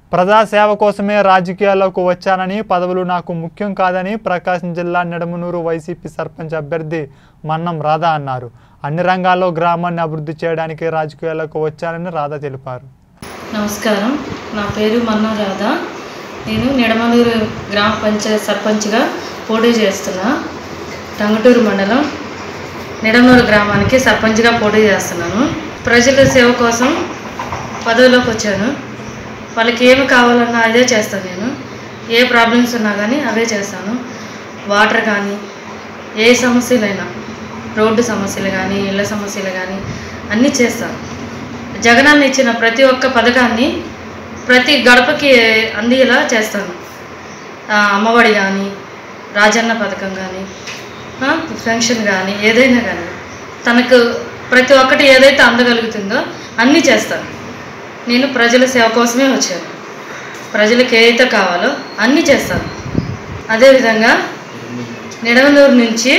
ప్రజాసేవ కోసమే రాజకీయాల్లోకి వచ్చానని పదవులు నాకు ముఖ్యం కాదని ప్రకాశం జిల్లా నిడమనూరు వైసీపీ సర్పంచ్ అభ్యర్థి మన్నం రాధా అన్నారు అన్ని రంగాల్లో గ్రామాన్ని అభివృద్ధి చేయడానికి రాజకీయాల్లోకి వచ్చానని రాధా తెలిపారు నమస్కారం నా పేరు మన్నా రాధా నేను నిడమలూరు గ్రామ పంచాయత్ సర్పంచ్గా పోటీ చేస్తున్నా టంగుటూరు మండలం నిడమలూరు గ్రామానికి సర్పంచ్గా పోటీ చేస్తున్నాను ప్రజల సేవ కోసం పదవిలోకి వచ్చాను వాళ్ళకి ఏమి కావాలన్నా అదే చేస్తాను నేను ఏ ప్రాబ్లమ్స్ ఉన్నా కానీ అవే చేస్తాను వాటర్ కానీ ఏ సమస్యలైనా రోడ్డు సమస్యలు కానీ ఇళ్ళ సమస్యలు కానీ అన్నీ చేస్తాను జగనన్న ఇచ్చిన ప్రతి ఒక్క పథకాన్ని ప్రతి గడపకి అందేలా చేస్తాను ఆ, అమ్మఒడి కానీ రాజన్న పథకం కానీ ఆ, పెన్షన్ కానీ ఏదైనా కానీ తనకు ప్రతి ఒక్కటి ఏదైతే అందగలుగుతుందో అన్నీ చేస్తాను నేను ప్రజల సేవ కోసమే వచ్చాను ప్రజలకు ఏదైతే కావాలో అన్నీ చేస్తాను అదేవిధంగా నిడమనూరు నుంచి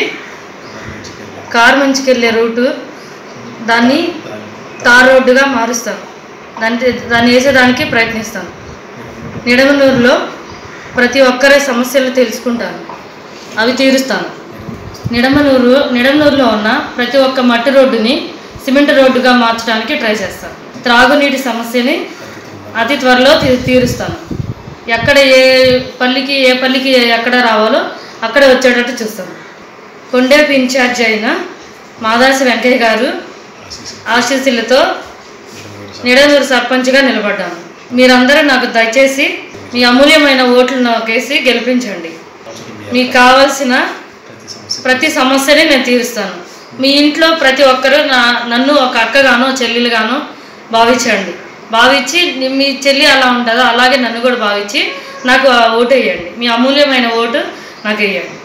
కారు మంచికెళ్ళే రూటు దాన్ని తార్ రోడ్డుగా మారుస్తాను దాన్ని దాన్ని వేసేదానికి ప్రయత్నిస్తాను నిడమనూరులో ప్రతి ఒక్కరి సమస్యలు తెలుసుకుంటాను అవి తీరుస్తాను నిడమనూరు నిడమనూరులో ఉన్న ప్రతి ఒక్క మట్టి రోడ్డుని సిమెంట్ రోడ్డుగా మార్చడానికి ట్రై చేస్తాను త్రాగునీటి సమస్యని అతి త్వరలో తీ తీరుస్తాను ఎక్కడ ఏ పల్లికి ఏ పల్లికి ఎక్కడ రావాలో అక్కడ వచ్చేటట్టు చూస్తాను కొండేపు ఇన్ఛార్జ్ అయిన మాదాసి వెంకయ్య గారు ఆశీస్సులతో నిడనూరు సర్పంచ్గా నిలబడ్డాను మీరందరూ నాకు దయచేసి మీ అమూల్యమైన ఓట్లు నాకేసి గెలిపించండి మీకు కావాల్సిన ప్రతి సమస్యని నేను తీరుస్తాను మీ ఇంట్లో ప్రతి ఒక్కరూ నా నన్ను ఒక అక్కగానో చెల్లెలుగానో భావించండి భావించి ని- మీ చెల్లి అలా ఉంటుందో అలాగే నన్ను కూడా భావించి నాకు ఆ ఓటు వేయండి మీ అమూల్యమైన ఓటు నాకు వేయండి